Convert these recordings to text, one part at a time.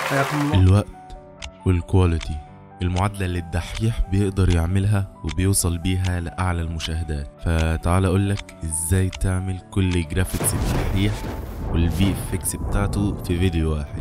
حياكم الله الوقت والكواليتي المعادلة اللي الدحيح بيقدر يعملها وبيوصل بيها لأعلى المشاهدات فتعال أقولك إزاي تعمل كل جرافيكس الدحيح والفي افكس بتاعته في فيديو واحد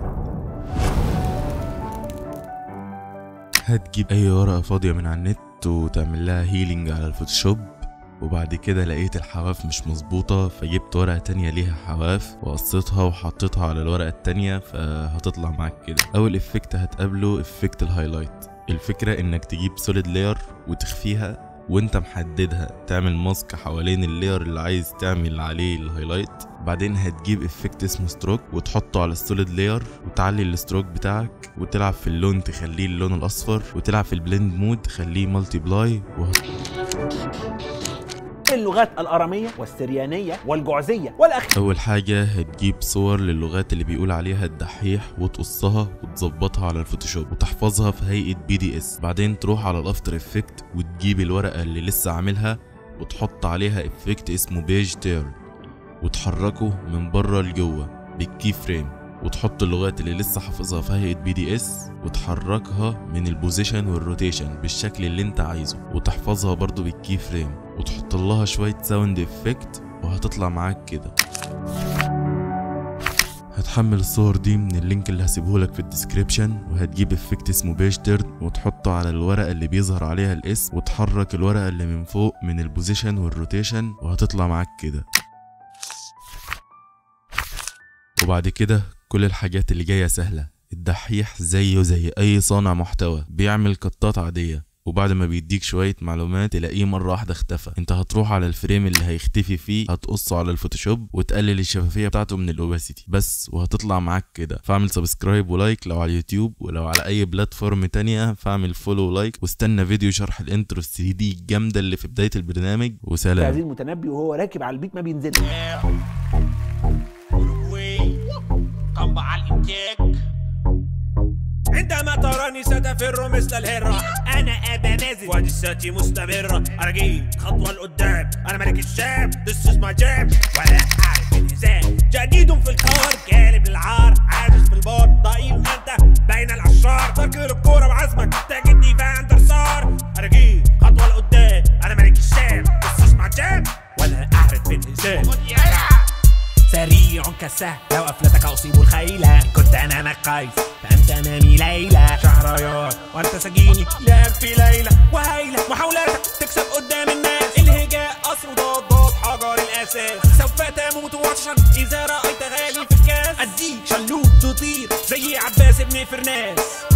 هتجيب أي ورقة فاضية من على النت وتعمل لها هيلينج على الفوتوشوب وبعد كده لقيت الحواف مش مظبوطة فجبت ورقة تانية ليها حواف وقصيتها وحطيتها على الورقة التانية فهتطلع معاك كده أول افكت هتقابله افكت الهايلايت الفكرة انك تجيب سوليد لاير وتخفيها وانت محددها تعمل ماسك حوالين اللاير اللي عايز تعمل عليه الهايلايت بعدين هتجيب افكت اسمه ستروك وتحطه على السوليد لاير وتعلي الستروك بتاعك وتلعب في اللون تخليه اللون الاصفر وتلعب في البلند مود تخليه مالتي بلاي وهت... اللغات الأرامية والسريانية والجعزية والأخ اول حاجة هتجيب صور للغات اللي بيقول عليها الدحيح وتقصها وتظبطها على الفوتوشوب وتحفظها في هيئة بي دي اس بعدين تروح على الافتر افكت وتجيب الورقة اللي لسه عاملها وتحط عليها افكت اسمه بيج تيرن وتحركه من بره لجوه بالكي فريم وتحط اللغات اللي لسه حافظها في هيئة بي دي اس وتحركها من البوزيشن والروتيشن بالشكل اللي انت عايزه وتحفظها برضو بالكي فريم وتحط لها شوية ساوند افكت وهتطلع معاك كده هتحمل الصور دي من اللينك اللي هسيبهولك في الديسكريبشن وهتجيب افكت اسمه بيج تيرن وتحطه على الورقة اللي بيظهر عليها الاسم وتحرك الورقة اللي من فوق من البوزيشن والروتيشن وهتطلع معاك كده وبعد كده كل الحاجات اللي جاية سهلة الدحيح زيه زي أي صانع محتوى بيعمل قطات عادية وبعد ما بيديك شوية معلومات تلاقيه مرة واحدة اختفى انت هتروح على الفريم اللي هيختفي فيه هتقصه على الفوتوشوب وتقلل الشفافية بتاعته من الاوباسيتي بس وهتطلع معاك كده فاعمل سبسكرايب ولايك لو على اليوتيوب ولو على اي بلاتفورم تانية فاعمل فولو ولايك واستنى فيديو شرح الانترو 3 دي الجامدة اللي في بداية البرنامج وسلام عزيز المتنبي وهو راكب على البيت ما بينزلش أوروجواي قنبة على الإنتاج عندما تراني ستفر مثل الهرة أنا أبا مازن وجساتي مستمرة أنا جيت خطوة لقدام أنا ملك الشام This is my jam ولا أعرف الإنسان جديد في الكار جالب العار عاجز في البار ضئيل أنت بين العشار تركل الكورة بعزمك تجدني فاندر صار أنا جيت خطوة لقدام أنا ملك الشام This is my jam ولا أعرف الإنسان سريع كالسهم لو أفلتك أصيب الخيلة إن كنت أنا نقيس فأنت أمامي ليلى شهريار وأنت سجيني لاعب في ليلى وهيلة محاولاتك تكسب قدام الناس الهجاء قصر ضاد حجر الأساس سوف تموت وطشا إذا رأيت غالي في الكاس أديك شلوت تطير زي عباس ابن فرناس